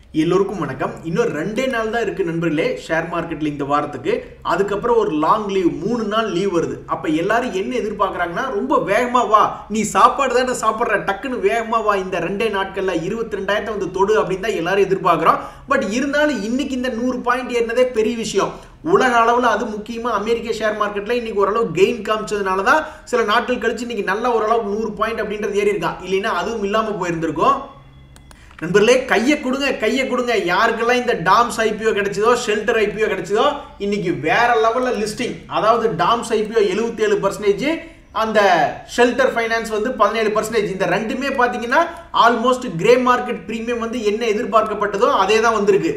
எல்லோருக்கும் வணக்கம் இன்னும் ரெண்டே நாள் தான் இருக்கு நண்பர்களே ஷேர் மார்க்கெட்ல இந்த வாரத்துக்கு அதுக்கப்புறம் ஒரு லாங் லீவ் மூணு நாள் லீவ் வருது அப்ப எல்லாரும் என்ன எதிர்பார்க்கறாங்கன்னா ரொம்ப வேகமா வா நீ சாப்பாடு தானே சாப்பிட்ற டக்குன்னு வேகமா வா இந்த ரெண்டே நாட்கள்ல இருபத்தி ரெண்டாயிரத்தை வந்து தொடு அப்படின்னு தான் எல்லாரும் எதிர்பார்க்கிறோம் பட் இருந்தாலும் இன்னைக்கு இந்த நூறு பாயிண்ட் ஏறினதே பெரிய விஷயம் உலக அளவில் அது முக்கியமாக அமெரிக்க ஷேர் மார்க்கெட்டில் இன்னைக்கு ஓரளவு கெயின் காமிச்சதுனால தான் சில நாட்கள் கழிச்சு இன்னைக்கு நல்ல ஓரளவு நூறு பாயிண்ட் அப்படின்றது ஏறி இருக்கான் இல்லைன்னா அதுவும் இல்லாமல் போயிருந்திருக்கும் நண்பர்களே கையை கொடுங்க கையை கொடுங்க யாருக்கெல்லாம் இந்த டாம்ஸ் ஐபிஓ கிடைச்சதோ ஷெல்டர் ஐபிஓ கிடைச்சதோ இன்னைக்கு வேற லெவலில் லிஸ்டிங் அதாவது டாம்ஸ் ஐபிஓ எழுபத்தி ஏழு பர்சன்டேஜ் அந்த ஷெல்டர் ஃபைனான்ஸ் வந்து பதினேழு பர்சன்டேஜ் இந்த ரெண்டுமே பார்த்தீங்கன்னா ஆல்மோஸ்ட் கிரே மார்க்கெட் ப்ரீமியம் வந்து என்ன எதிர்பார்க்கப்பட்டதோ அதே தான் வந்திருக்கு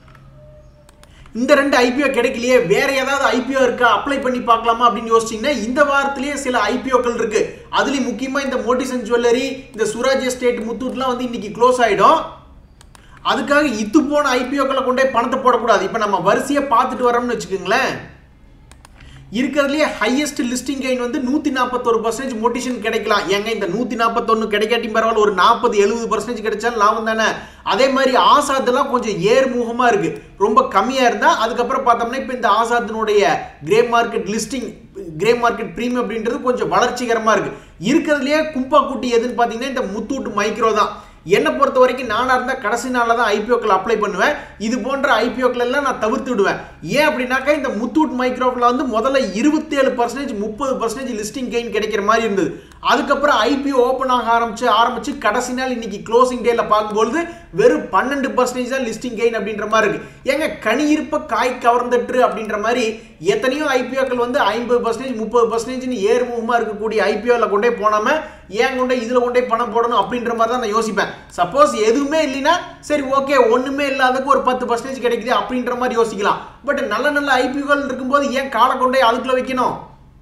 இந்த ரெண்டு ஐபிஓ கிடைக்கலையே வேற ஏதாவது ஐபிஓ இருக்கா அப்ளை பண்ணி பார்க்கலாமா அப்படின்னு யோசிச்சீங்கன்னா இந்த வாரத்திலேயே சில ஐபிஓக்கள் இருக்கு அதுலயும் முக்கியமா இந்த மோட்டிசன் ஜுவல்லரி இந்த சுராஜ் எஸ்டேட் முத்தூட்லாம் வந்து இன்னைக்கு க்ளோஸ் ஆயிடும் அதுக்காக இத்து போன ஐபிஓக்களை கொண்டே பணத்தை போடக்கூடாது இப்போ நம்ம வரிசையை பார்த்துட்டு வரோம்னு வச்சுக்கோங்களேன் இருக்கிறதுலே ஹையஸ்ட் லிஸ்டிங் கெயின் வந்து நூற்றி நாற்பத்தொரு பர்சன்டேஜ் மோட்டிஷன் கிடைக்கலாம் ஏங்க இந்த நூற்றி நாற்பத்தொன்று கிடைக்காட்டி பரவாயில்ல ஒரு நாற்பது எழுபது பர்சன்டேஜ் கிடைச்சாலும் லாபம் தானே அதே மாதிரி ஆசாத்லாம் கொஞ்சம் ஏர்முகமாக இருக்குது ரொம்ப கம்மியாக இருந்தால் அதுக்கப்புறம் பார்த்தோம்னா இப்போ இந்த ஆசாத்தினுடைய grey market listing grey market premium அப்படின்றது கொஞ்சம் வளர்ச்சிகரமாக இருக்குது இருக்கிறதுலையே கும்பா குட்டி எதுன்னு பார்த்தீங்கன்னா இந்த முத்தூட்டு மைக்ரோ தான் என்னை பொறுத்த வரைக்கும் நானாக இருந்தால் கடைசி நாளில் தான் ஐபிஓக்கள் அப்ளை பண்ணுவேன் இது போன்ற ஐபிஓக்கள் எல்லாம் நான் தவிர்த்து விடுவேன் ஏன் அப்படின்னாக்கா இந்த முத்தூட் மைக்ரோஃபில் வந்து முதல்ல இருபத்தேழு பர்சன்டேஜ் முப்பது பர்சன்டேஜ் லிஸ்டிங் கெயின் கிடைக்கிற மாதிரி இருந்தது அதுக்கப்புறம் ஐபிஓ ஓப்பன் ஆக ஆரம்பிச்சு ஆரம்பிச்சு கடைசி நாள் இன்னைக்கு க்ளோசிங் டேல பார்க்கும்பொழுது வெறும் பன்னெண்டு பர்சன்டேஜ் தான் லிஸ்டிங் கெயின் அப்படின்ற மாதிரி இருக்கு ஏங்க கனி இருப்ப காய் கவர்ந்துட்டு அப்படின்ற மாதிரி எத்தனையோ ஐபிஓக்கள் வந்து ஐம்பது பர்சன்டேஜ் முப்பது பர்சன்டேஜ்னு ஏறுமுகமாக இருக்கக்கூடிய ஐபிஓவில் கொண்டே போனாம ஏன் கொண்டே இதில் கொண்டே பணம் போடணும் அப்படின்ற மாதிரி தான் நான் யோசிப்பேன் சப்போஸ் எதுவுமே இல்லைன்னா சரி ஓகே ஒன்றுமே இல்லாதக்கு ஒரு பத்து பர்சன்டேஜ் கிடைக்குது அப்படின்ற மாதிரி யோசிக்கலாம் பட் நல்ல நல்ல ஐபிஓக்கள் இருக்கும்போது ஏன் காலை கொண்டே அதுக்குள்ள வைக்கணும்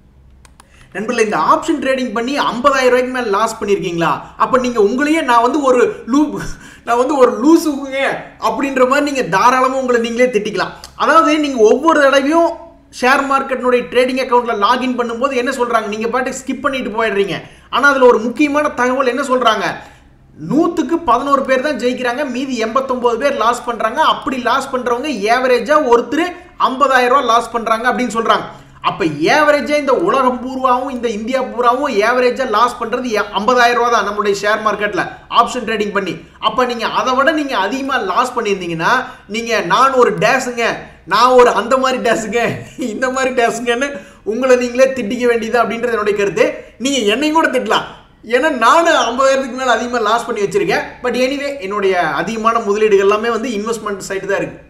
நண்பர்களே இந்த ஆப்ஷன் ட்ரேடிங் பண்ணி ஐம்பதாயிரம் ரூபாய்க்கு மேலே லாஸ் பண்ணியிருக்கீங்களா அப்போ நீங்கள் உங்களையே நான் வந்து ஒரு லூ நான் வந்து ஒரு லூஸுங்க அப்படின்ற மாதிரி நீங்கள் தாராளமாக உங்களை நீங்களே திட்டிக்கலாம் அதாவது நீங்கள் ஒவ்வொரு தடவையும் ஷேர் மார்க்கெட்னுடைய ட்ரேடிங் அக்கௌண்ட்டில் லாகின் பண்ணும்போது என்ன சொல்கிறாங்க நீங்கள் பாட்டுக்கு ஸ்கிப் பண்ணிட்டு போயிடுறீங்க ஆனால் அதில் ஒரு முக்கியமான தகவல் என்ன சொல்கிறாங்க நூற்றுக்கு பதினோரு பேர் தான் ஜெயிக்கிறாங்க மீதி எண்பத்தொம்போது பேர் லாஸ் பண்ணுறாங்க அப்படி லாஸ் பண்ணுறவங்க ஏவரேஜாக ஒருத்தர் ஐம்பதாயிரம் ரூபா லாஸ் பண்ணுறாங்க அப்படின்னு சொல்கிறாங்க அப்போ ஏவரேஜாக இந்த உலகம் பூர்வாவும் இந்த இந்தியா பூராவும் ஏவரேஜாக லாஸ் பண்ணுறது ஐம்பதாயிரம் ரூபா தான் நம்மளுடைய ஷேர் மார்க்கெட்டில் ஆப்ஷன் ட்ரேடிங் பண்ணி அப்போ நீங்கள் அதை விட நீங்கள் அதிகமாக லாஸ் பண்ணியிருந்தீங்கன்னா நீங்கள் நான் ஒரு டேஸுங்க நான் ஒரு அந்த மாதிரி டேஸுங்க இந்த மாதிரி டேஸுங்கன்னு உங்களை நீங்களே திட்டிக்க வேண்டியது அப்படின்றது என்னுடைய கருத்து நீங்கள் என்னையும் கூட திட்டலாம் ஏன்னா நானும் ஐம்பதாயிரத்துக்கு மேலே அதிகமாக லாஸ் பண்ணி வச்சிருக்கேன் பட் எனிவே என்னுடைய அதிகமான முதலீடுகள் எல்லாமே வந்து இன்வெஸ்ட்மெண்ட் சைடு தான் இருக்குது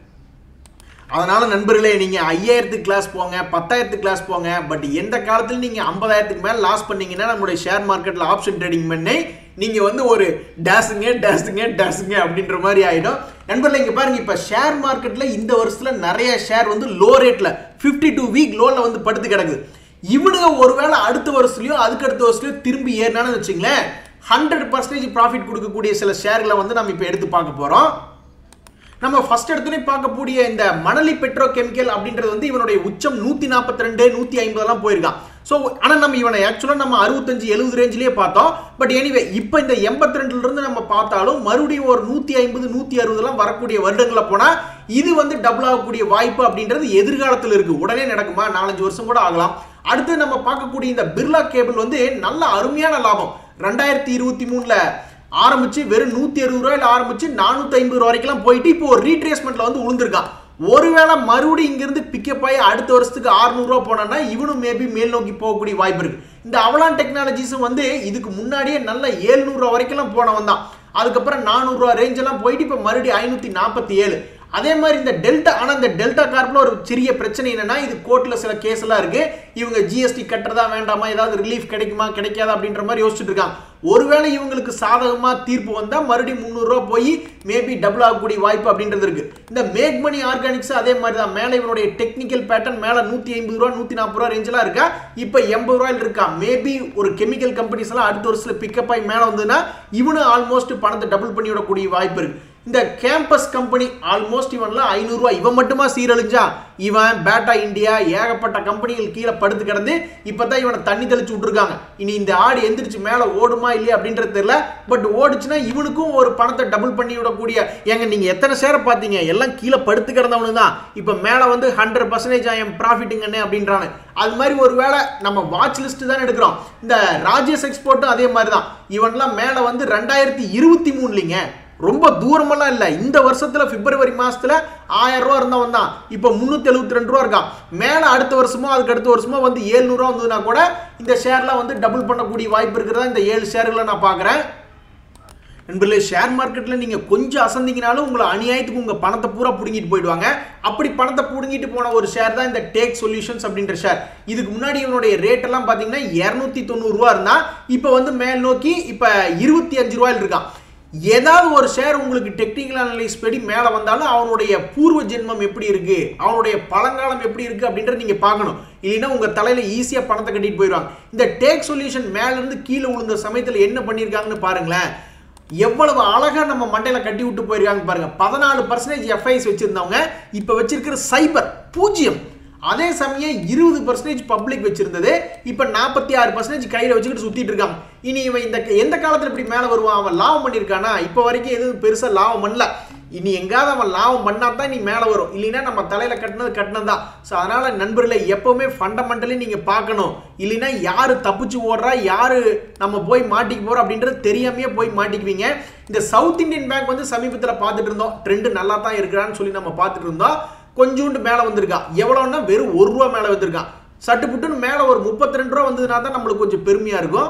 அதனால் நண்பர்களே நீங்கள் ஐயாயிரத்துக்கு கிளாஸ் போங்க பத்தாயிரத்துக்கு கிளாஸ் போங்க பட் எந்த காலத்தில் நீங்கள் ஐம்பதாயிரத்துக்கு மேலே லாஸ் பண்ணீங்கன்னா நம்மளுடைய ஷேர் மார்க்கெட்டில் ஆப்ஷன் ட்ரேடிங் பண்ணி நீங்கள் வந்து ஒரு டேஸுங்க டேஸுங்க டேஸுங்க அப்படின்ற மாதிரி ஆகிடும் நண்பர்களே இங்கே பாருங்கள் இப்போ ஷேர் மார்க்கெட்டில் இந்த வருஷத்தில் நிறைய ஷேர் வந்து லோ ரேட்டில் ஃபிஃப்டி டூ வீக் லோனில் வந்து படுத்து கிடக்குது இவனுங்க ஒருவேளை அடுத்த வருஷத்துலையோ அதுக்கு அடுத்த வருஷத்துலையோ திரும்பி ஏறினான்னு வச்சுங்களேன் ஹண்ட்ரட் பர்சன்டேஜ் ப்ராஃபிட் கொடுக்கக்கூடிய சில ஷேர்களை வந்து நம்ம இப்போ எடுத்து பார்க்க போகிறோம் நம்ம ஃபர்ஸ்ட் எடுத்துனே பார்க்கக்கூடிய இந்த மணலி பெட்ரோ கெமிக்கல் அப்படின்றது வந்து இவனுடைய உச்சம் நூற்றி நாற்பத்தி ரெண்டு நூற்றி ஐம்பதெல்லாம் போயிருக்கான் ஸோ ஆனால் நம்ம இவனை ஆக்சுவலாக நம்ம அறுபத்தஞ்சு எழுபது ரேஞ்சிலேயே பார்த்தோம் பட் எனிவே இப்போ இந்த எண்பத்தி ரெண்டுலேருந்து நம்ம பார்த்தாலும் மறுபடியும் ஒரு நூற்றி ஐம்பது நூற்றி அறுபதுலாம் வரக்கூடிய வருடங்களில் போனால் இது வந்து டபுள் ஆகக்கூடிய வாய்ப்பு அப்படின்றது எதிர்காலத்தில் இருக்குது உடனே நடக்குமா நாலஞ்சு வருஷம் கூட ஆகலாம் அடுத்து நம்ம பார்க்கக்கூடிய இந்த பிர்லா கேபிள் வந்து நல்ல அருமையான லாபம் ரெண்டாயிரத்தி இருபத்தி மூணில் ஆரம்பிச்சு வெறும் நூற்றி அறுபது ரூபாயில் ஆரம்பிச்சு நானூற்றி ஐம்பது ரூபா வரைக்கும் போயிட்டு இப்போ ஒரு ரீட்ரேஸ்மெண்ட்ல வந்து விழுந்திருக்கான் ஒருவேளை மறுபடியும் இங்கிருந்து பிக்கப் ஆகி அடுத்த வருஷத்துக்கு அறுநூறுவா போனான்னா இவனும் மேபி மேல் நோக்கி போகக்கூடிய வாய்ப்பு இருக்கு இந்த அவலான் டெக்னாலஜிஸும் வந்து இதுக்கு முன்னாடியே நல்ல ஏழ்நூறுவா வரைக்கும் போனவன் தான் அதுக்கப்புறம் நானூறுரூவா ரேஞ்ச் எல்லாம் போயிட்டு இப்போ மறுபடியும் ஐநூற்றி நாற்பத்தி ஏழு அதே மாதிரி இந்த டெல்டா ஆனால் இந்த டெல்டா கார்ப்பில் ஒரு சிறிய பிரச்சனை என்னன்னா இது கோர்ட்டில் சில கேஸ் எல்லாம் இருக்கு இவங்க ஜிஎஸ்டி கட்டுறதா வேண்டாமா ஏதாவது ரிலீஃப் கிடைக்குமா கிடைக்காதா அப்படின்ற மாதிரி யோசிச்சுட்டு இருக்காங்க ஒருவேளை இவங்களுக்கு சாதகமா தீர்ப்பு வந்தா மறுபடியும் முந்நூறுரூவா போய் மேபி டபுள் ஆகக்கூடிய வாய்ப்பு அப்படின்றது இருக்கு இந்த மேக் மணி ஆர்கானிக்ஸ் அதே மாதிரி தான் மேலே இவனுடைய டெக்னிக்கல் பேட்டர்ன் மேலே நூற்றி ஐம்பது ரூபா நூற்றி நாற்பது ரூபா ரேஞ்செலாம் இருக்கா இப்போ எண்பது ரூபாயில் இருக்கா மேபி ஒரு கெமிக்கல் கம்பெனிஸ் எல்லாம் அடுத்த வருஷத்தில் பிக்கப் ஆகி மேலே வந்ததுன்னா இவனும் ஆல்மோஸ்ட் பணத்தை டபுள் பண்ணி விடக்கூடிய வாய்ப்பு இருக்கு இந்த கேம்பஸ் கம்பெனி ஆல்மோஸ்ட் இவன்ல ஐநூறுரூவா இவன் மட்டுமா சீரழிஞ்சா இவன் பேட்டா இந்தியா ஏகப்பட்ட கம்பெனிகள் கீழே படுத்து கிடந்து இப்போ தான் இவனை தண்ணி தெளிச்சு விட்டுருக்காங்க இனி இந்த ஆடு எந்திரிச்சு மேலே ஓடுமா இல்லையா அப்படின்றது தெரியல பட் ஓடுச்சுன்னா இவனுக்கும் ஒரு பணத்தை டபுள் பண்ணி விட பண்ணக்கூடிய ஏங்க நீங்கள் எத்தனை ஷேரை பார்த்தீங்க எல்லாம் கீழே படுத்து கிடந்தவனு தான் இப்போ மேலே வந்து ஹண்ட்ரட் பர்சன்டேஜ் ஆயம் ப்ராஃபிட்டுங்கண்ணே அப்படின்றானு அது மாதிரி ஒரு வேளை நம்ம வாட்ச் லிஸ்ட் தான் எடுக்கிறோம் இந்த ராஜேஷ் எக்ஸ்போர்ட்டும் அதே மாதிரி தான் இவன்லாம் மேலே வந்து ரெண்டாயிரத்தி இருபத்தி மூணுலிங்க ரொம்ப தூரமெல்லாம் இல்லை இந்த வருஷத்துல பிப்ரவரி மாசத்துல ஆயிரம் ரூபா இருந்தவன் தான் இப்போ முந்நூற்றி எழுபத்தி ரெண்டு ரூபா இருக்கான் மேலே அடுத்த வருஷமோ அதுக்கு அடுத்த வருஷமோ வந்து ஏழ்நூறுவா வந்ததுன்னா கூட இந்த ஷேர்லாம் வந்து டபுள் பண்ணக்கூடிய வாய்ப்பு இருக்கிறதா இந்த ஏழு ஷேர்களை நான் பார்க்குறேன் நண்பர்களே ஷேர் மார்க்கெட்டில் நீங்கள் கொஞ்சம் அசந்திங்கனாலும் உங்களை அநியாயத்துக்கு உங்கள் பணத்தை பூரா பிடுங்கிட்டு போயிடுவாங்க அப்படி பணத்தை பிடுங்கிட்டு போன ஒரு ஷேர் தான் இந்த டேக் சொல்யூஷன்ஸ் அப்படின்ற ஷேர் இதுக்கு முன்னாடி இவனுடைய ரேட் எல்லாம் பார்த்தீங்கன்னா இரநூத்தி தொண்ணூறுரூவா இருந்தால் இப்போ வந்து மேல் நோக்கி இப்போ இருபத்தி அஞ்சு ரூபாயில் இருக்கான் ஏதாவது ஒரு ஷேர் உங்களுக்கு டெக்னிக்கல் அனலைஸ் படி மேலே வந்தாலும் அவனுடைய பூர்வ ஜென்மம் எப்படி இருக்கு அவனுடைய பழங்காலம் எப்படி இருக்கு அப்படின்றத நீங்க பார்க்கணும் இல்லைன்னா உங்க தலையில ஈஸியா பணத்தை கட்டிட்டு போயிடுவாங்க இந்த டேக் சொல்யூஷன் மேல இருந்து கீழே விழுந்த சமயத்தில் என்ன பண்ணியிருக்காங்கன்னு பாருங்களேன் எவ்வளவு அழகா நம்ம மண்டையில கட்டி விட்டு போயிருக்காங்க பாருங்க பதினாலு பர்சன்டேஜ் எஃப்ஐஎஸ் வச்சிருந்தவங்க இப்போ வச்சிருக்கிற சைபர் பூஜ்ஜியம் அதே சமயம் இருபது பர்சன்டேஜ் பப்ளிக் வச்சிருந்தது இப்போ நாற்பத்தி ஆறு பர்சன்டேஜ் கையில் வச்சுக்கிட்டு சுத்திட்டு இருக்காங்க இனி இவன் இந்த எந்த காலத்தில் இப்படி மேலே வருவான் அவன் லாபம் பண்ணியிருக்கானா இப்போ வரைக்கும் எதுவும் பெருசாக லாபம் பண்ணல இனி எங்காவது அவன் லாபம் பண்ணா தான் நீ மேலே வரும் இல்லைன்னா நம்ம தலையில் கட்டினது கட்டினது தான் ஸோ அதனால் நண்பர்களை எப்போவுமே ஃபண்டமெண்டலி நீங்கள் பார்க்கணும் இல்லைன்னா யார் தப்பிச்சு ஓடுறா யார் நம்ம போய் மாட்டிக்க போகிறோம் அப்படின்றது தெரியாமையே போய் மாட்டிக்குவீங்க இந்த சவுத் இந்தியன் பேங்க் வந்து சமீபத்தில் பார்த்துட்டு இருந்தோம் ட்ரெண்டு நல்லா தான் இருக்கிறான்னு சொல்லி நம்ம பார்த்துட்டு இருந்தோம் கொஞ்சோண்டு மேலே வந்திருக்கான் எவ்வளோன்னா வெறும் ஒரு ரூபா மேலே வந்திருக்கான் சட்டு புட்டுன்னு மேலே ஒரு முப்பத்தி ரெண்டு ரூபா வந்ததுனா தான் நம்மளுக்கு கொஞ்சம் பெருமையாக இருக்கும்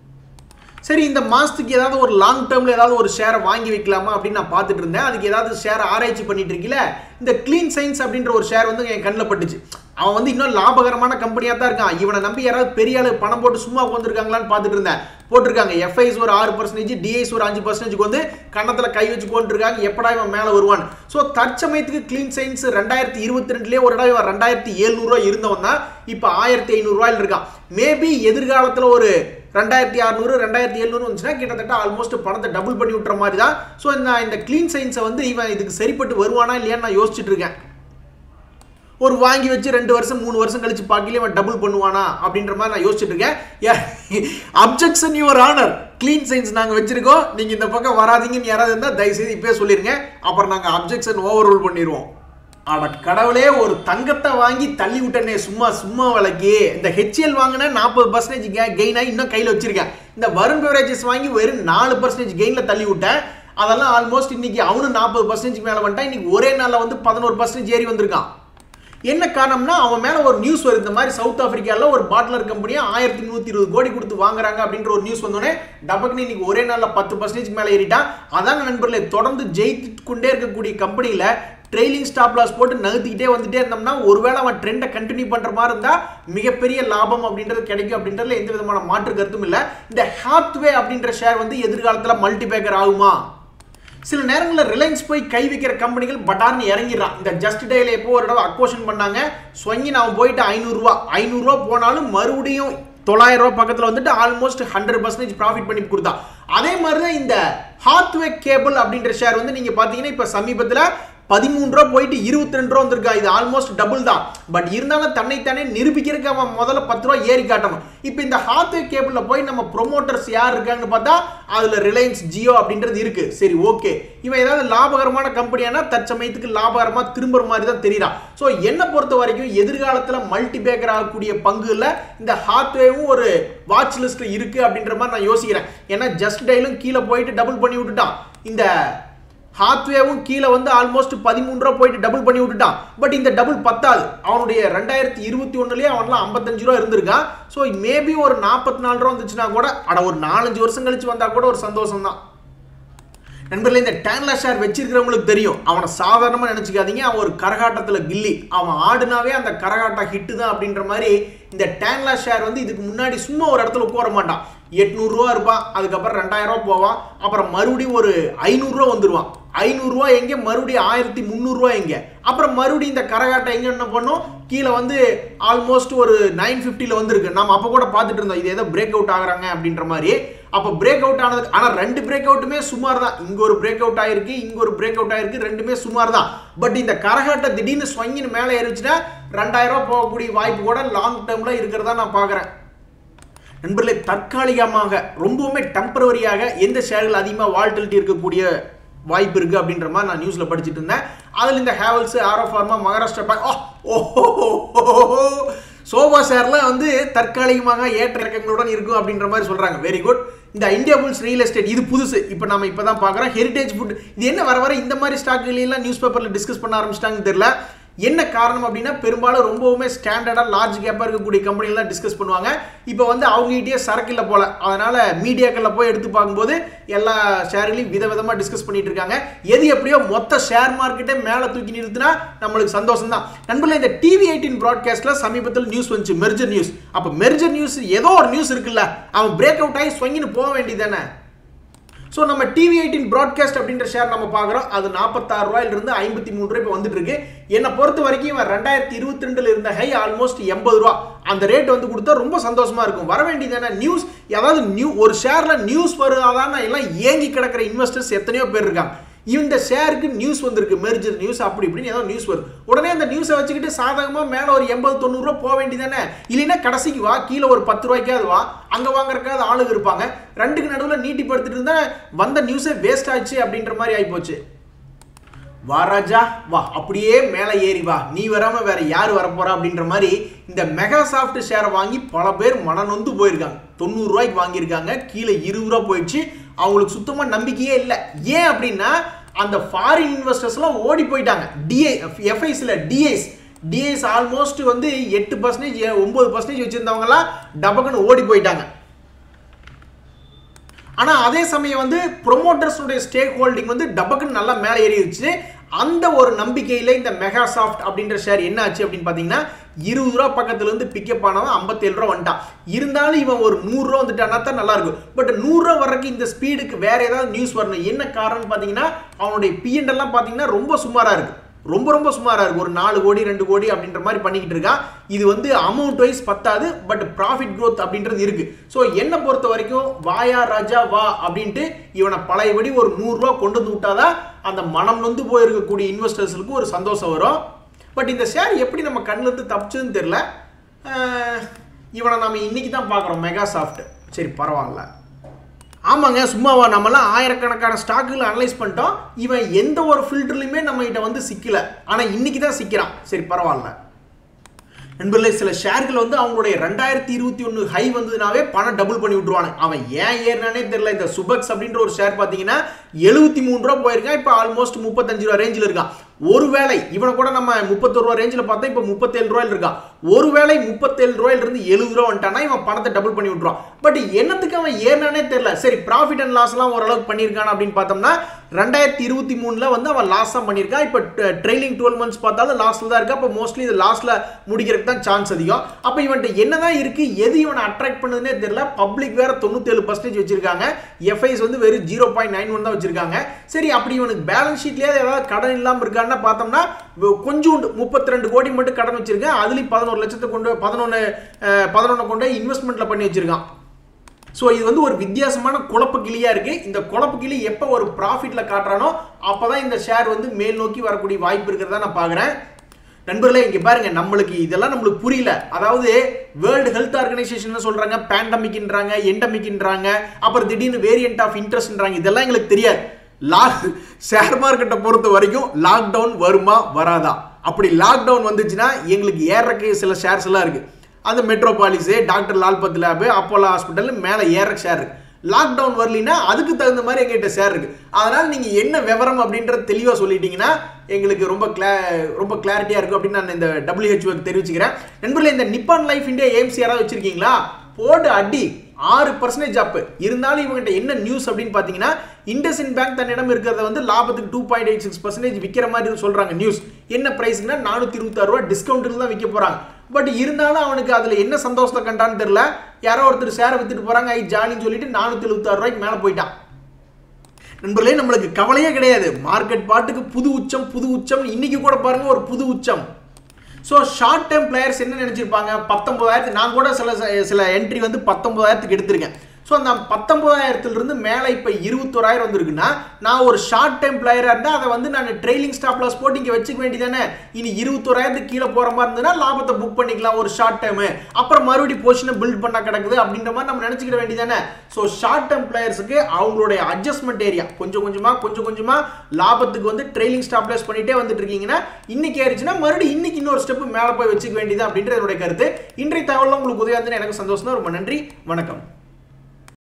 சரி இந்த மாதத்துக்கு ஏதாவது ஒரு லாங் டேர்மில் ஏதாவது ஒரு ஷேரை வாங்கி வைக்கலாமா அப்படின்னு நான் பார்த்துட்டு இருந்தேன் அதுக்கு ஏதாவது ஷேரை ஆராய்ச்சி பண்ணிட்டு இருக்கீல இந்த க்ளீன் சயின்ஸ் அப்படின்ற ஒரு ஷேர் வந்து என் கண்ணில் பட்டுச்சு அவன் வந்து இன்னும் லாபகரமான கம்பெனியாக தான் இருக்கான் இவனை நம்பி யாராவது பெரிய ஆளு பணம் போட்டு சும்மா உட்காந்துருக்காங்களான்னு பார்த்துட்டு இருந்தேன் போட்டிருக்காங்க எஃப்ஐஸ் ஒரு ஆறு பர்சன்டேஜ் டிஐஸ் ஒரு அஞ்சு பர்சன்டேஜ்க்கு வந்து கன்னத்தில் கை வச்சு கொண்டிருக்காங்க எப்படா இவன் மேலே வருவான் ஸோ தற்சமயத்துக்கு க்ளீன் சயின்ஸ் ரெண்டாயிரத்தி இருபத்தி ரெண்டுலேயே ஒரு இடம் இவன் ரெண்டாயிரத்தி எழுநூறுவா இருந்தவன் தான் இப்போ ஆயிரத்தி ஐநூறுரூவாயில் இருக்கான் மேபி எதிர்காலத்தில் ஒரு ரெண்டாயிரத்தி அறுநூறு ரெண்டாயிரத்தி எழுநூறு வந்துச்சுன்னா கிட்டத்தட்ட ஆல்மோஸ்ட் பணத்தை டபுள் பண்ணி விட்டுற மாதிரி தான் ஸோ இந்த இந்த க்ளீன் சயின்ஸை வந்து இவன் இதுக்கு சரிப்பட்டு வருவானா இல்லையான்னு நான் யோசிச்சுட்டு இருக்கேன் ஒரு வாங்கி வச்சு ரெண்டு வருஷம் மூணு வருஷம் கழிச்சு பார்க்கல இவன் டபுள் பண்ணுவானா அப்படின்ற மாதிரி நான் யோசிச்சுட்டு இருக்கேன் objection your honour clean science நாங்கள் வச்சிருக்கோம் நீங்கள் இந்த பக்கம் வராதீங்கன்னு யாராவது இருந்தால் தயவுசெய்து இப்போயே சொல்லிருங்க அப்புறம் நாங்கள் அப்ஜெக்ஷன் ஓவர் ரூல் பண்ணிடுவோம் ஆனா கடவுளே ஒரு தங்கத்தை வாங்கி தள்ளி விட்டனே சும்மா சும்மா விலைக்கு இந்த ஹெச்எல் வாங்கினா நாற்பது பர்சன்டேஜ் கெயின் ஆகி இன்னும் கையில் வச்சிருக்கேன் இந்த வருண் பெவரேஜஸ் வாங்கி வெறும் நாலு பர்சன்டேஜ் கெயினில் தள்ளி விட்டேன் அதெல்லாம் ஆல்மோஸ்ட் இன்னைக்கு அவனும் நாற்பது பர்சன்டேஜ் மேலே வந்துட்டான் இன்னைக்கு ஒரே நாளில் வந்து பதினோரு பர்சன்டேஜ் ஏறி வந்திருக்கான் என்ன காரணம்னா அவன் மேல ஒரு நியூஸ் வருது இந்த மாதிரி சவுத் ஆப்பிரிக்கால ஒரு பாட்லர் கம்பெனியா ஆயிரத்தி நூத்தி இருபது கோடி கொடுத்து வாங்குறாங்க அப்படின்ற ஒரு நியூஸ் வந்தோடனே டபக்குன்னு இன்னைக்கு ஒரே நாள்ல பத்து பர்சன்டேஜ் மேல ஏறிட்டான் அதாங்க நண்பர்களே தொடர்ந்து ஜெயித்து கொண்டே இருக்கக்கூடிய கம்பெனியில ட்ரெயிலிங் ஸ்டாப் லாஸ் போட்டு நகர்த்திக்கிட்டே வந்துட்டே இருந்தோம்னா ஒருவேளை அவன் ட்ரெண்டை கண்டினியூ பண்ற மாதிரி இருந்தா மிகப்பெரிய லாபம் அப்படின்றது கிடைக்கும் அப்படின்றதுல எந்த விதமான மாற்று கருத்தும் இல்லை இந்த ஹாத்வே அப்படின்ற ஷேர் வந்து எதிர்காலத்தில் மல்டிபேக்கர் ஆகுமா சில நேரங்களில் ரிலையன்ஸ் போய் கை வைக்கிற கம்பெனிகள் பட்டார்னு இறங்கிடுறான் இந்த ஜஸ்ட் டேல எப்போ ஒரு தடவை அக்கோஷன் பண்ணாங்க ஸ்வங்கி நான் போயிட்டு ஐநூறுரூவா ஐநூறுரூவா போனாலும் மறுபடியும் தொள்ளாயிரம் ரூபா பக்கத்தில் வந்துட்டு ஆல்மோஸ்ட் ஹண்ட்ரட் பர்சன்டேஜ் ப்ராஃபிட் பண்ணி கொடுத்தா அதே மாதிரி தான் இந்த ஹாத்வே கேபிள் அப்படின்ற ஷேர் வந்து நீங்கள் பார்த்தீங்கன்னா இப்போ சமீபத்தில் பதிமூணு ரூபா போயிட்டு இருபத்தி ரெண்டு ரூபா வந்திருக்கா இது ஆல்மோஸ்ட் டபுள் தான் பட் இருந்தாலும் தன்னைத்தானே நிரூபிக்கிறதுக்கு அவன் முதல்ல பத்து ரூபா ஏறி காட்டணும் இப்போ இந்த ஹாத்வே கேபிளில் போய் நம்ம ப்ரொமோட்டர்ஸ் யார் இருக்காங்கன்னு பார்த்தா அதில் ரிலையன்ஸ் ஜியோ அப்படின்றது இருக்கு சரி ஓகே இவன் ஏதாவது லாபகரமான கம்பெனியானா தற்சமயத்துக்கு லாபகரமாக திரும்புற மாதிரி தான் தெரியறான் ஸோ என்னை பொறுத்த வரைக்கும் எதிர்காலத்தில் மல்டி பேக்கர் ஆகக்கூடிய பங்குல இந்த ஹாத்வேவும் ஒரு வாட்ச் லிஸ்ட் இருக்கு அப்படின்ற மாதிரி நான் யோசிக்கிறேன் ஏன்னா ஜஸ்ட் டைலும் கீழே போயிட்டு டபுள் பண்ணி விட்டுட்டான் இந்த ஹாத்வேவும் கீழே வந்து ஆல்மோஸ்ட் பதிமூணு ரூபா போயிட்டு டபுள் பண்ணி விட்டுட்டான் பட் இந்த டபுள் பத்தாது அவனுடைய ரெண்டாயிரத்தி இருபத்தி ஒன்றுலேயே அவன்லாம் ஐம்பத்தஞ்சு ரூபா இருந்திருக்கான் ஸோ மேபி ஒரு நாற்பத்தி நாலு ரூபா வந்துச்சுன்னா கூட அட ஒரு நாலஞ்சு வருஷம் கழிச்சு வந்தா கூட ஒரு சந்தோஷம் தான் நண்பர்களே இந்த டேன்லா ஷேர் வச்சிருக்கிறவங்களுக்கு தெரியும் அவனை சாதாரணமாக நினச்சிக்காதீங்க அவன் ஒரு கரகாட்டத்தில் கில்லி அவன் ஆடுனாவே அந்த கரகாட்டம் ஹிட்டு தான் அப்படின்ற மாதிரி இந்த டேன்லா ஷேர் வந்து இதுக்கு முன்னாடி சும்மா ஒரு இடத்துல உட்கார மாட்டான் எட்நூறுரூவா இருப்பான் அதுக்கப்புறம் ரெண்டாயிரம் ரூபா போவான் அப்புறம் மறுபடியும் ஒரு ஐநூறுரூவா வந்துடுவான் ஐநூறுரூவா எங்கே மறுபடியும் ஆயிரத்தி முந்நூறுரூவா எங்கே அப்புறம் மறுபடியும் இந்த கரகாட்டம் எங்கே என்ன பண்ணோம் கீழே வந்து ஆல்மோஸ்ட் ஒரு நைன் ஃபிஃப்டியில் வந்திருக்கு நம்ம அப்போ கூட பார்த்துட்டு இருந்தோம் இது ஏதோ பிரேக் அவுட் ஆகுறாங்க அப்படின்ற மாதிரி அப்போ பிரேக் அவுட் ஆனது ஆனால் ரெண்டு பிரேக் அவுட்டுமே சுமார் தான் இங்கே ஒரு பிரேக் அவுட் ஆயிருக்கு இங்கே ஒரு பிரேக் அவுட் ஆயிருக்கு ரெண்டுமே சுமார் தான் பட் இந்த கரகாட்டை திடீர்னு ஸ்வங்கின்னு மேலே ஏறிச்சுன்னா ரெண்டாயிரம் ரூபா போகக்கூடிய வாய்ப்பு கூட லாங் டேர்மில் இருக்கிறதா நான் பார்க்குறேன் நண்பர்களே தற்காலிகமாக ரொம்பவுமே டெம்பரவரியாக எந்த ஷேர்கள் அதிகமாக வால்டிலிட்டி இருக்கக்கூடிய வாய்ப்பு இருக்கு அப்படின்ற மாதிரி நான் நியூஸ்ல படிச்சுட்டு இருந்தேன் அதில் இந்த ஹேவல்ஸ் ஆரோ ஃபார்மா மகாராஷ்டிரா பேங்க் ஓ ஓஹோ சோபா ஷேர்லாம் வந்து தற்காலிகமாக ஏற்ற இறக்கங்களுடன் இருக்கும் அப்படின்ற மாதிரி சொல்றாங்க வெரி குட் இந்த இந்தியா புல்ஸ் ரியல் எஸ்டேட் இது புதுசு இப்போ நம்ம இப்போ தான் பார்க்குறோம் ஹெரிடேஜ் ஃபுட் இது என்ன வர வர இந்த மாதிரி ஸ்டாக்லாம் நியூஸ் பேப்பரில் டிஸ்கஸ் பண்ண ஆரம்பிச்சிட்டாங்கன்னு தெரியல என்ன காரணம் அப்படின்னா பெரும்பாலும் ரொம்பவுமே ஸ்டாண்டர்டாக லார்ஜ் கேப்பாக இருக்கக்கூடிய கம்பெனிலாம் டிஸ்கஸ் பண்ணுவாங்க இப்போ வந்து அவங்ககிட்டயே சரக்கு இல்லை போல அதனால மீடியாக்களில் போய் எடுத்து பார்க்கும்போது எல்லா ஷேர்லையும் விதவிதமாக டிஸ்கஸ் பண்ணிட்டு இருக்காங்க எது எப்படியோ மொத்த ஷேர் மார்க்கெட்டே மேலே தூக்கி நிறுத்தினா நம்மளுக்கு சந்தோஷம் தான் நண்பர்களே இந்த டிவி எயிட்டின் ப்ராட்காஸ்ட்டில் சமீபத்தில் நியூஸ் வந்துச்சு மெர்ஜர் நியூஸ் அப்போ மெர்ஜர் நியூஸ் ஏதோ ஒரு நியூஸ் இருக்குல்ல அவன் பிரேக் அவுட் ஆகி ஸ்வங்கின்னு போக வேண்டியதானே ஸோ நம்ம டிவி எயிட்டின் ப்ராட்காஸ்ட் அப்படின்ற ஷேர் நம்ம பார்க்குறோம் அது நாற்பத்தாறு ரூபாயிலிருந்து ஐம்பத்தி மூணு ரூபாய் இப்போ வந்துட்டு இருக்கு என்னை பொறுத்த வரைக்கும் இவன் ரெண்டாயிரத்தி இருபத்தி ரெண்டுல இருந்த ஹை ஆல்மோஸ்ட் எண்பது ரூபா அந்த ரேட் வந்து கொடுத்தா ரொம்ப சந்தோஷமா இருக்கும் வர வேண்டியதானே நியூஸ் ஏதாவது நியூ ஒரு ஷேர்ல நியூஸ் வருதாதான் எல்லாம் ஏங்கி கிடக்கிற இன்வெஸ்டர்ஸ் எத்தனையோ பேர் இருக்காங்க இந்த ஷேருக்கு நியூஸ் வந்திருக்கு மெர்ஜர் நியூஸ் அப்படி இப்படின்னு ஏதோ நியூஸ் வருது உடனே அந்த நியூஸை வச்சுக்கிட்டு சாதகமாக மேலே ஒரு எண்பது தொண்ணூறுரூவா போக வேண்டியதானே இல்லைன்னா கடைசிக்கு வா கீழே ஒரு பத்து ரூபாய்க்காவது வா அங்கே வாங்குறக்காவது ஆளுங்க இருப்பாங்க ரெண்டுக்கு நடுவில் நீட்டிப்படுத்திட்டு இருந்தா வந்த நியூஸே வேஸ்ட் ஆச்சு அப்படின்ற மாதிரி ஆகிப்போச்சு வா ராஜா வா அப்படியே மேலே ஏறி வா நீ வராம வேற யார் வரப்போறா அப்படின்ற மாதிரி இந்த மெகா சாஃப்ட் ஷேரை வாங்கி பல பேர் மனநொந்து போயிருக்காங்க தொண்ணூறு ரூபாய்க்கு வாங்கியிருக்காங்க கீழே இருபது ரூபா போயிடுச்சு அவங்களுக்கு சுத்தமாக நம்பிக்கையே இல்லை ஏன் அப்படின்னா அந்த ஃபாரின் இன்வெஸ்டர்ஸ்லாம் ஓடி போயிட்டாங்க டிஐ எஃப்ஐஸில் டிஐஸ் டிஐஸ் ஆல்மோஸ்ட் வந்து எட்டு பர்சன்டேஜ் ஒன்பது பர்சன்டேஜ் வச்சுருந்தவங்கலாம் டபக்குன்னு ஓடி போயிட்டாங்க ஆனால் அதே சமயம் வந்து ப்ரொமோட்டர்ஸுடைய ஸ்டேக் ஹோல்டிங் வந்து டபக்குன்னு நல்லா மேலே ஏறிடுச்சு அந்த ஒரு நம்பிக்கையில் இந்த மெகா சாஃப்ட் அப்படின்ற ஷேர் என்ன ஆச்சு அப்படின்னு பார்த்தீங்கன்னா இருபது ரூபா பக்கத்துலேருந்து பிக்கப் ஆனவன் ஐம்பத்தேழு ரூபா வந்துட்டான் இருந்தாலும் இவன் ஒரு நூறுரூவா வந்துட்டானா தான் நல்லா இருக்கும் பட் நூறுரூவா வர்றதுக்கு இந்த ஸ்பீடுக்கு வேற ஏதாவது நியூஸ் வரணும் என்ன காரணம்னு பார்த்தீங்கன்னா அவனுடைய பிஎன்ட் எல்லாம் பார்த்தீங்கன்னா ரொம்ப சுமாராக இருக்குது ரொம்ப ரொம்ப சுமாராக இருக்குது ஒரு நாலு கோடி ரெண்டு கோடி அப்படின்ற மாதிரி பண்ணிக்கிட்டு இருக்கான் இது வந்து அமௌண்ட் வைஸ் பத்தாது பட் ப்ராஃபிட் க்ரோத் அப்படின்றது இருக்குது ஸோ என்னை பொறுத்த வரைக்கும் வாயா ராஜா வா அப்படின்ட்டு இவனை பழையபடி ஒரு நூறுரூவா கொண்டு வந்து விட்டாதான் அந்த மனம் நொந்து போயிருக்கக்கூடிய இன்வெஸ்டர்ஸுக்கு ஒரு சந்தோஷம் வரும் பட் இந்த ஷேர் எப்படி நம்ம கண்ணிலேருந்து தப்பிச்சதுன்னு தெரில இவனை நம்ம இன்னைக்கு தான் பார்க்குறோம் மெகா சாஃப்ட் சரி பரவாயில்ல ஆமாங்க சும்மாவா நம்மலாம் ஆயிரக்கணக்கான ஸ்டாக்குகளை அனலைஸ் பண்ணிட்டோம் இவன் எந்த ஒரு ஃபில்டர்லையுமே நம்ம கிட்ட வந்து சிக்கல ஆனால் இன்னைக்கு தான் சிக்கிறான் சரி பரவாயில்ல நண்பர்களே சில ஷேர்கள் வந்து அவங்களுடைய ரெண்டாயிரத்தி இருபத்தி ஒன்று ஹை வந்ததுனாவே பணம் டபுள் பண்ணி விட்டுருவாங்க அவன் ஏன் ஏறினானே தெரியல இந்த சுபக்ஸ் அப்படின்ற ஒரு ஷேர் பார்த்தீங்கன்னா எழுபத்தி மூணு ரூபா போயிருக்கான் இப்போ ஆல்மோஸ்ட் முப்பத்தஞ்சு ரூபா ரேஞ்சில் இருக்கான் ஒருவேளை இவனை கூட நம்ம முப்பத்தொரு ரூபா ரேஞ்சில் பார்த்தா இப்போ முப்பத்தேழு ரூபாயில் இருக்கான் ஒருவேளை முப்பத்தேழு ரூபாயிலிருந்து எழுபது ரூபா வந்துட்டானா இவன் பணத்தை டபுள் பண்ணி விட்டுருவான் பட் என்னத்துக்கு அவன் ஏறினானே தெரியல சரி ப்ராஃபிட் அண்ட் லாஸ்லாம் ஓரளவுக்கு பண்ணியிருக்கான் அப்படின்னு பார்த்தோம்னா ரெண்டாயிரத்தி இருபத்தி மூணில் வந்து அவன் லாஸ் தான் பண்ணியிருக்கான் இப்போ ட்ரெயிலிங் டுவெல் மந்த்ஸ் பார்த்தாலும் லாஸ்ட்டில் தான் இருக்கு அப்போ மோஸ்ட்லி இது லாஸ்ட்டில் முடிக்கிறதுக்கு தான் சான்ஸ் அதிகம் அப்போ இவன்ட்டு என்னதான் இருக்கு எது இவனை அட்ராக்ட் பண்ணுதுன்னே தெரியல பப்ளிக் வேற தொண்ணூத்தேழு பர்சன்டேஜ் வச்சிருக்காங்க எஃப்ஐஸ் வந்து வெறும் ஜீரோ பாயிண்ட் நைன் ஒன் தான் வச்சிருக்காங்க சரி அப்படி இவனுக்கு பேலன்ஸ் ஷீட்லேயே ஏதாவது கடன் இல்லாமல் இருக்கான்னு பார்த்தோம்னா கொஞ்சோண்டு முப்பத்தி ரெண்டு கோடி மட்டும் கடன் வச்சிருக்கேன் அதுலேயும் பதினோரு லட்சத்தை கொண்டு பதினொன்று பதினொன்று கொண்டு இன்வெஸ்ட்மெண்ட்டில் பண்ணி வச்சிருக்கான் ஸோ இது வந்து ஒரு வித்தியாசமான குழப்ப கிளியா இருக்கு இந்த குழப்ப கிளி எப்போ ஒரு ப்ராஃபிட்ல காட்டுறானோ அப்பதான் இந்த ஷேர் வந்து மேல் நோக்கி வரக்கூடிய வாய்ப்பு இருக்கிறதா நான் பார்க்குறேன் நண்பர்களே இங்க பாருங்க நம்மளுக்கு இதெல்லாம் நம்மளுக்கு புரியல அதாவது வேர்ல்டு ஹெல்த் ஆர்கனைசேஷன் சொல்றாங்க பேண்டமிக்ன்றாங்க எண்டமிக்ன்றாங்க அப்புறம் திடீர்னு வேரியன்ட் ஆஃப் இன்ட்ரெஸ்ட்ன்றாங்க இதெல்லாம் எங்களுக்கு தெரியாது லாக் ஷேர் மார்க்கெட்டை பொறுத்த வரைக்கும் லாக்டவுன் வருமா வராதா அப்படி லாக்டவுன் வந்துச்சுன்னா எங்களுக்கு ஏறக்கு சில ஷேர்ஸ் எல்லாம் இருக்கு அந்த Metropolis doctor Lal path lab Apollo hospital மேலே ஏற ஷேர் இருக்கு லாக்டவுன் வரலினா அதுக்கு தகுந்த மாதிரி எங்ககிட்ட ஷேர் இருக்கு அதனால் நீங்கள் என்ன விவரம் அப்படின்றது தெளிவாக சொல்லிட்டீங்கன்னா எங்களுக்கு ரொம்ப கிளா ரொம்ப கிளாரிட்டியாக இருக்கும் அப்படின்னு நான் இந்த டபிள்யூஹெச்ஓக்கு தெரிவிச்சுக்கிறேன் நண்பர்களே இந்த நிப்பான் லைஃப் இந்தியா எய்ம்ஸ் யாராவது வச்சிருக்கீங்களா போடு அடி ஆறு பர்சன்டேஜ் அப் இருந்தாலும் இவங்ககிட்ட என்ன நியூஸ் அப்படின்னு பார்த்தீங்கன்னா இண்டஸ்இன் பேங்க் தன்னிடம் இருக்கிறத வந்து லாபத்துக்கு two point eight six percentage விற்கிற மாதிரி சொல்றாங்க நியூஸ் என்ன பிரைஸ்னா நானூற்றி இருபத்தாறு ரூபா டிஸ்கவுண்ட்டுக்கு தான் விற்க போறாங்க பட் இருந்தாலும் அவனுக்கு அதில் என்ன சந்தோஷத்தை கண்டான்னு தெரியல யாரோ ஒருத்தர் ஷேரை வித்துட்டு போறாங்க ஐ ஜாலின்னு சொல்லிட்டு நானூற்றி எழுபத்தாறு ரூபாய்க்கு மேலே போயிட்டான் நண்பர்களே நம்மளுக்கு கவலையே கிடையாது மார்க்கெட் பாட்டுக்கு புது உச்சம் புது உச்சம் இன்னைக்கு கூட பாருங்க ஒரு புது உச்சம் ஸோ ஷார்ட் டேர்ம் பிளேயர்ஸ் என்ன நினச்சிருப்பாங்க பத்தொம்பதாயிரத்து நான் கூட சில சில என்ட்ரி வந்து பத்தொம்பதாயிரத்துக்கு எடுத்திருக்கேன் ஸோ அந்த பத்தொன்பதாயிரத்துலேருந்து மேலே இப்போ இருபத்தோராயிரம் வந்திருக்குன்னா நான் ஒரு ஷார்ட் டைம் பிளேயராக இருந்தால் அதை வந்து நான் ட்ரெயிலிங் ஸ்டாப் லாஸ் போட்டு இங்கே வச்சுக்க வேண்டியதானே இனி இருபத்தோராயிரத்துக்கு கீழே போகிற மாதிரி இருந்ததுன்னா லாபத்தை புக் பண்ணிக்கலாம் ஒரு ஷார்ட் டைமு அப்புறம் மறுபடியும் பொசிஷனை பில்ட் பண்ண கிடக்குது அப்படின்ற மாதிரி நம்ம நினச்சிக்கிட வேண்டியதானே ஸோ ஷார்ட் டைம் பிளேயர்ஸுக்கு அவங்களுடைய அட்ஜஸ்ட்மெண்ட் ஏரியா கொஞ்சம் கொஞ்சமாக கொஞ்சம் கொஞ்சமாக லாபத்துக்கு வந்து ட்ரெயிலிங் ஸ்டாப் லாஸ் பண்ணிட்டே வந்துட்டு இருக்கீங்கன்னா இன்னைக்கு ஏறிச்சுன்னா மறுபடியும் இன்னைக்கு இன்னொரு ஸ்டெப் மேலே போய் வச்சுக்க வேண்டியது அப்படின்றது என்னுடைய கருத்து இன்றைய தகவல் உங்களுக்கு உதவி வந்து எனக்கு சந்தோஷம் தான் ரொம்ப நன்றி வணக்கம்